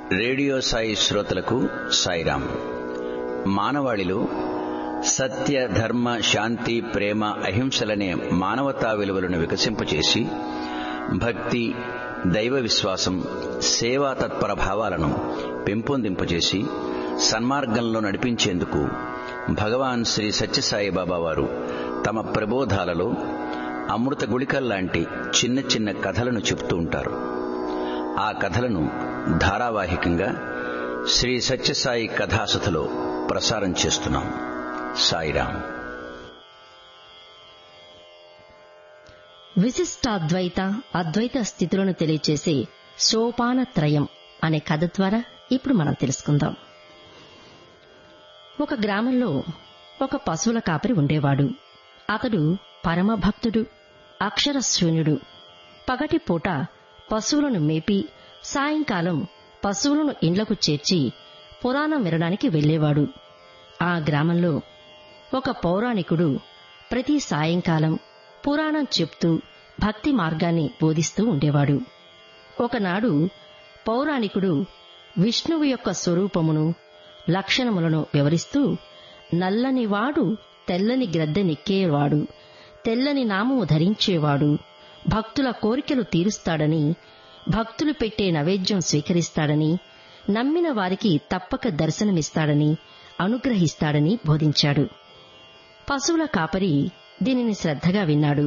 radio Sai శ్రోతలకు సాయిరాం మానవాళిలో సత్య ధర్మ శాంతి ప్రేమ అహింసలనే మానవతా విలువలను వికసింపచేసి భక్తి దైవ విశ్వాసం సేవా తత్పర భావాలను పెంపొందింపజేసి సన్మార్గంలో నడిపించేందుకు భగవాన్ శ్రీ సత్యసాయి బాబా వారు తమ ప్రబోధాలలో అమృత గుళికల్లాంటి చిన్న చిన్న కథలను చెప్తూ ఉంటారు ఆ కథలను ధారావాహికంగా శ్రీ సత్యసాయి కథాసథలో ప్రసారం చేస్తున్నాం సాయిరాం విశిష్టాద్వైత అద్వైత స్థితులను తెలియచేసే సోపానత్రయం అనే కథ ద్వారా ఇప్పుడు మనం తెలుసుకుందాం ఒక గ్రామంలో ఒక పశువుల కాపరి ఉండేవాడు అతడు పరమభక్తుడు అక్షరశూన్యుడు పగటి పూట పశువులను మేపి సాయంకాలం పశువులను ఇండ్లకు చేర్చి పురాణం వినడానికి వెళ్లేవాడు ఆ గ్రామంలో ఒక పౌరాణికుడు ప్రతి సాయంకాలం పురాణం చెప్తూ భక్తి మార్గాన్ని బోధిస్తూ ఉండేవాడు ఒకనాడు పౌరాణికుడు విష్ణువు యొక్క స్వరూపమును లక్షణములను వివరిస్తూ నల్లనివాడు తెల్లని గ్రద్దెనెక్కేవాడు తెల్లని నామము ధరించేవాడు భక్తుల కోరికలు తీరుస్తాడని భక్తులు పెట్టే నైవేద్యం స్వీకరిస్తాడని నమ్మిన వారికి తప్పక దర్శనమిస్తాడని అనుగ్రహిస్తాడని బోధించాడు పశువుల కాపరి దీనిని శ్రద్ధగా విన్నాడు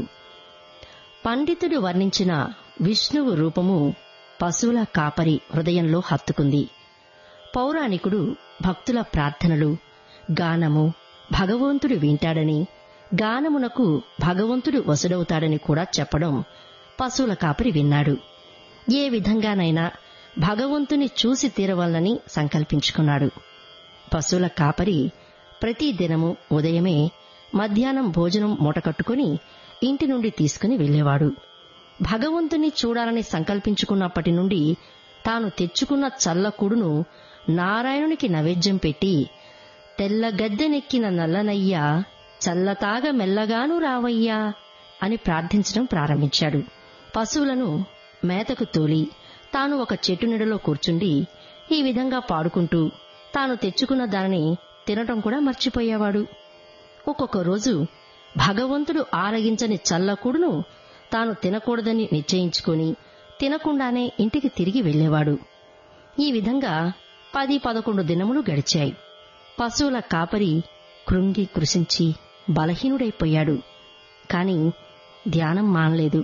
పండితుడు వర్ణించిన విష్ణువు రూపము పశువుల కాపరి హృదయంలో హత్తుకుంది పౌరాణికుడు భక్తుల ప్రార్థనలు గానము భగవంతుడు వింటాడని గానమునకు భగవంతుడు వసుడవుతాడని కూడా చెప్పడం పశువుల కాపరి విన్నాడు ఏ విధంగానైనా భగవంతుని చూసి తీరవాలని సంకల్పించుకున్నాడు పశువుల కాపరి ప్రతి దినము ఉదయమే మధ్యాహ్నం భోజనం మూటకట్టుకుని ఇంటి నుండి తీసుకుని వెళ్లేవాడు భగవంతుని చూడాలని సంకల్పించుకున్నప్పటి నుండి తాను తెచ్చుకున్న చల్లకుడును నారాయణునికి నైవేద్యం పెట్టి తెల్ల గద్దెనెక్కిన నల్లనయ్యా చల్లతాగ మెల్లగాను రావయ్యా అని ప్రార్థించడం ప్రారంభించాడు పశువులను మేతకు తోలి తాను ఒక చెట్టు నీడలో కూర్చుండి ఈ విధంగా పాడుకుంటూ తాను తెచ్చుకున్న దానిని తినటం కూడా మర్చిపోయేవాడు ఒక్కొక్క రోజు భగవంతుడు ఆరగించని చల్లకూడును తాను తినకూడదని నిశ్చయించుకుని తినకుండానే ఇంటికి తిరిగి వెళ్లేవాడు ఈ విధంగా పది పదకొండు దినములు గడిచాయి పశువుల కాపరి కృంగి కృషించి బలహీనుడైపోయాడు కాని ధ్యానం మానలేదు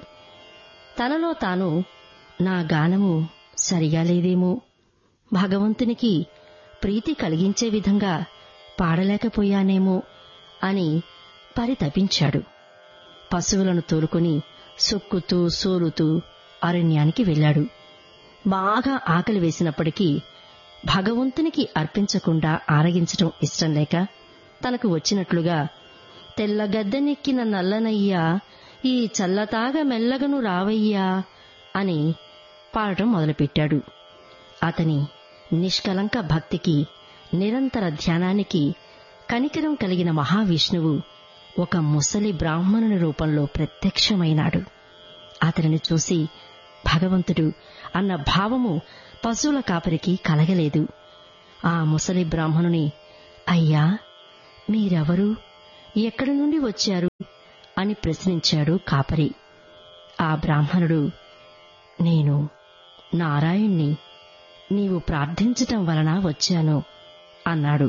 తనలో తాను నా గానము సరిగా లేదేమో భగవంతునికి ప్రీతి కలిగించే విధంగా పాడలేకపోయానేమో అని పరితపించాడు పశువులను తోలుకొని సొక్కుతూ సోలుతూ అరణ్యానికి వెళ్లాడు బాగా ఆకలి వేసినప్పటికీ భగవంతునికి అర్పించకుండా ఆరగించటం ఇష్టం లేక తనకు వచ్చినట్లుగా తెల్లగద్దెనెక్కిన నల్లనయ్యా ఈ చల్లతాగ మెల్లగను రావయ్యా అని పాడటం మొదలుపెట్టాడు అతని నిష్కలంక భక్తికి నిరంతర ధ్యానానికి కనికరం కలిగిన మహావిష్ణువు ఒక ముసలి బ్రాహ్మణుని రూపంలో ప్రత్యక్షమైనాడు అతనిని చూసి భగవంతుడు అన్న భావము పశువుల కాపరికి కలగలేదు ఆ ముసలి బ్రాహ్మణుని అయ్యా మీరెవరు ఎక్కడి నుండి వచ్చారు అని ప్రశ్నించాడు కాపరి ఆ బ్రాహ్మణుడు నేను నారాయణ్ణి నీవు ప్రార్థించటం వలన వచ్చాను అన్నాడు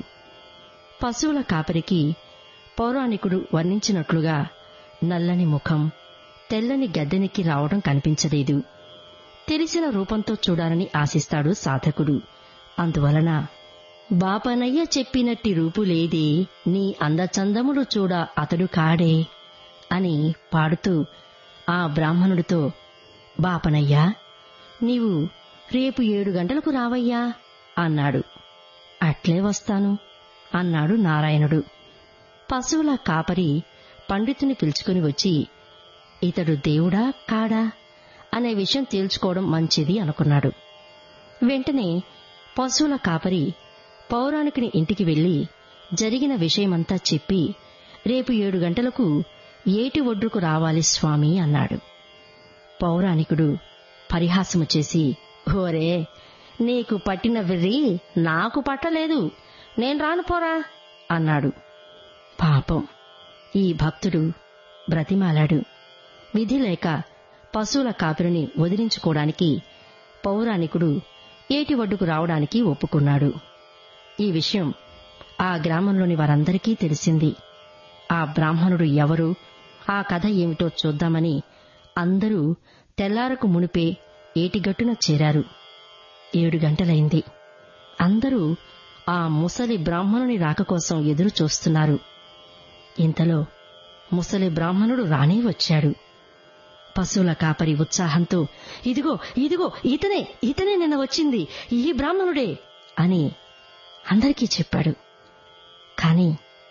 పశువుల కాపరికి పౌరాణికుడు వర్ణించినట్లుగా నల్లని ముఖం తెల్లని గద్దెనెక్కి రావడం కనిపించలేదు తెలిసిన రూపంతో చూడాలని ఆశిస్తాడు సాధకుడు అందువలన బాపనయ్య చెప్పినట్టి రూపులేదే నీ అందచందములు చూడ అతడు కాడే అని పాడుతూ ఆ బ్రాహ్మణుడితో బాపనయ్యా నీవు రేపు ఏడు గంటలకు రావయ్యా అన్నాడు అట్లే వస్తాను అన్నాడు నారాయణుడు పశువుల కాపరి పండితుని పిలుచుకుని వచ్చి ఇతడు దేవుడా కాడా అనే విషయం తేల్చుకోవడం మంచిది అనుకున్నాడు వెంటనే పశువుల కాపరి పౌరాణికుని ఇంటికి వెళ్లి జరిగిన విషయమంతా చెప్పి రేపు ఏడు గంటలకు ఏటి ఒడ్డుకు రావాలి స్వామి అన్నాడు పౌరాణికుడు పరిహాసము చేసి ఓరే నీకు పట్టిన వెర్రి నాకు పట్టలేదు నేను రాను పోరా అన్నాడు పాపం ఈ భక్తుడు బ్రతిమాలాడు విధి లేక పశువుల కాపురిని వదిలించుకోవడానికి పౌరాణికుడు ఏటి ఒడ్డుకు రావడానికి ఒప్పుకున్నాడు ఈ విషయం ఆ గ్రామంలోని వారందరికీ తెలిసింది ఆ బ్రాహ్మణుడు ఎవరు ఆ కథ ఏమిటో చూద్దామని అందరూ తెల్లారకు మునిపే ఏటిగట్టున చేరారు ఏడు గంటలైంది అందరూ ఆ ముసలి బ్రాహ్మణుని రాక కోసం ఎదురు చూస్తున్నారు ఇంతలో ముసలి బ్రాహ్మణుడు రానే వచ్చాడు పశువుల కాపరి ఉత్సాహంతో ఇదిగో ఇదిగో ఇతనే ఇతనే నిన్న వచ్చింది ఈ బ్రాహ్మణుడే అని అందరికీ చెప్పాడు కాని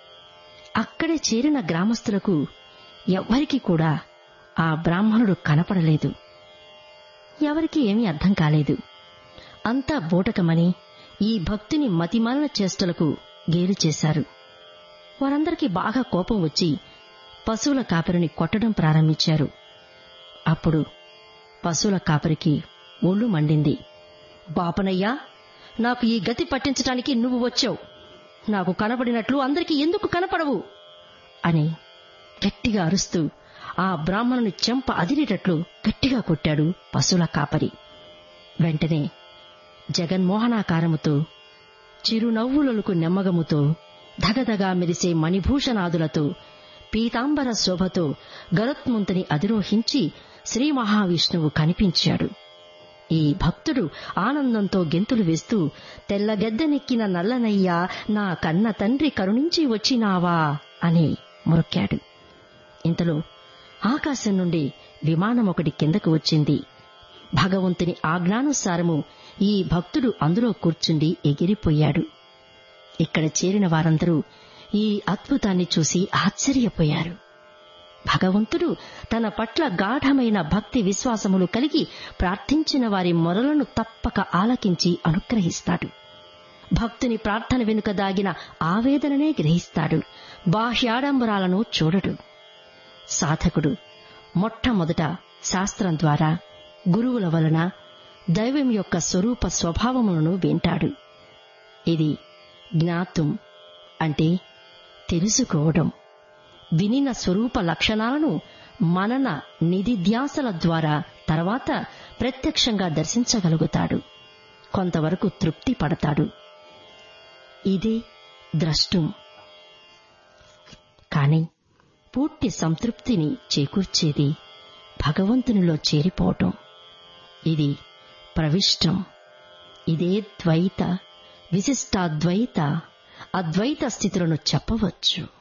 అక్కడే చేరిన గ్రామస్తులకు ఎవ్వరికీ కూడా ఆ బ్రాహ్మణుడు కనపడలేదు ఎవరికీ ఏమీ అర్థం కాలేదు అంతా బూటకమని ఈ భక్తుని మతిమాలిన చేష్టలకు గేలు చేశారు వారందరికీ బాగా కోపం వచ్చి పశువుల కాపరిని కొట్టడం ప్రారంభించారు అప్పుడు పశువుల కాపరికి ఒళ్ళు మండింది బాపనయ్యా నాకు ఈ గతి పట్టించటానికి నువ్వు వచ్చావు నాకు కనపడినట్లు అందరికీ ఎందుకు కనపడవు అని గట్టిగా అరుస్తూ ఆ బ్రాహ్మణుని చెంప అదిరేటట్లు గట్టిగా కొట్టాడు పశువుల కాపరి వెంటనే జగన్మోహనాకారముతో చిరునవ్వులకు నెమ్మగముతో ధగధగా మెరిసే మణిభూషణాదులతో పీతాంబర శోభతో గరుత్మంతుని అధిరోహించి శ్రీ మహావిష్ణువు కనిపించాడు ఈ భక్తుడు ఆనందంతో గెంతులు వేస్తూ తెల్లగెద్దనెక్కిన నల్లనయ్యా నా కన్న తండ్రి కరుణించి వచ్చినావా అని మొరక్కాడు ఇంతలో ఆకాశం నుండి విమానం ఒకటి కిందకు వచ్చింది భగవంతుని ఆజ్ఞానుసారము ఈ భక్తుడు అందులో కూర్చుండి ఎగిరిపోయాడు ఇక్కడ చేరిన వారందరూ ఈ అద్భుతాన్ని చూసి ఆశ్చర్యపోయారు భగవంతుడు తన పట్ల గాఢమైన భక్తి విశ్వాసములు కలిగి ప్రార్థించిన వారి మొరలను తప్పక ఆలకించి అనుగ్రహిస్తాడు భక్తుని ప్రార్థన వెనుక దాగిన ఆవేదననే గ్రహిస్తాడు బాహ్యాడంబరాలను చూడడు సాధకుడు మొట్టమొదట శాస్త్రం ద్వారా గురువుల వలన దైవం యొక్క స్వరూప స్వభావములను వింటాడు ఇది జ్ఞాతం అంటే తెలుసుకోవడం వినిన స్వరూప లక్షణాలను మనన నిధిధ్యాసల ద్వారా తర్వాత ప్రత్యక్షంగా దర్శించగలుగుతాడు కొంతవరకు తృప్తి పడతాడు ఇదే ద్రష్టం కాని పూర్తి సంతృప్తిని చేకూర్చేది భగవంతునిలో చేరిపోవటం ఇది ప్రవిష్టం ఇదే ద్వైత విశిష్టాద్వైత అద్వైత స్థితులను చెప్పవచ్చు